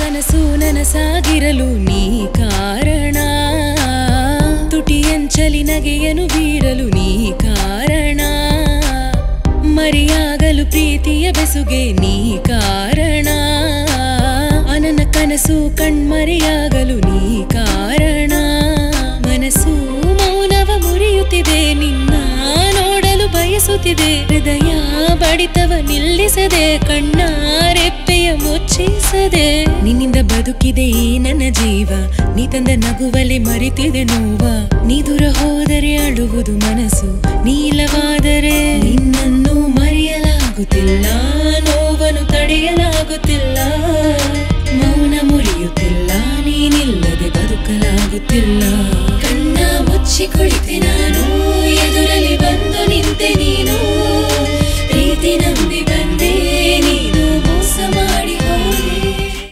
ಕನಸು ನನಸಾಗಿರಲು ನೀ ಕಾರಣ ತುಟಿಯಂಚಲಿ ನಗೆಯನು ಬೀರಲು ನೀ ಕಾರಣ ಮರಿಯಾಗಲು ಪ್ರೀತಿಯ ಬೆಸುಗೆ ನೀ ಕಾರಣ ಅನನ ಕನಸು ಕಣ್ಮರೆಯಾಗಲು ನೀ ಕಾರಣ ಮನಸ್ಸು ಮೌನವ ಮುರಿಯುತ್ತಿದೆ ನಿನ್ನ ನೋಡಲು ಬಯಸುತ್ತಿದೆ ಹೃದಯ ಬಡಿತವ ನಿಲ್ಲಿಸದೆ ಕಣ್ಣ ರೆಪ್ಪೆಯ ಮುಚ್ಚಿಸದೆ ನಿನ್ನಿಂದ ಬದುಕಿದೆ ಈ ನನ್ನ ಜೀವ ನೀ ತಂದ ನಗುವಲೆ ಮರಿತಿದೆ ನೋವ ನೀ ದೂರ ಹೋದರೆ ಅಳುವುದು ಮನಸ್ಸು ನೀಲವಾದರೆ ನಿನ್ನನ್ನು ಮರೆಯಲಾಗುತ್ತಿಲ್ಲ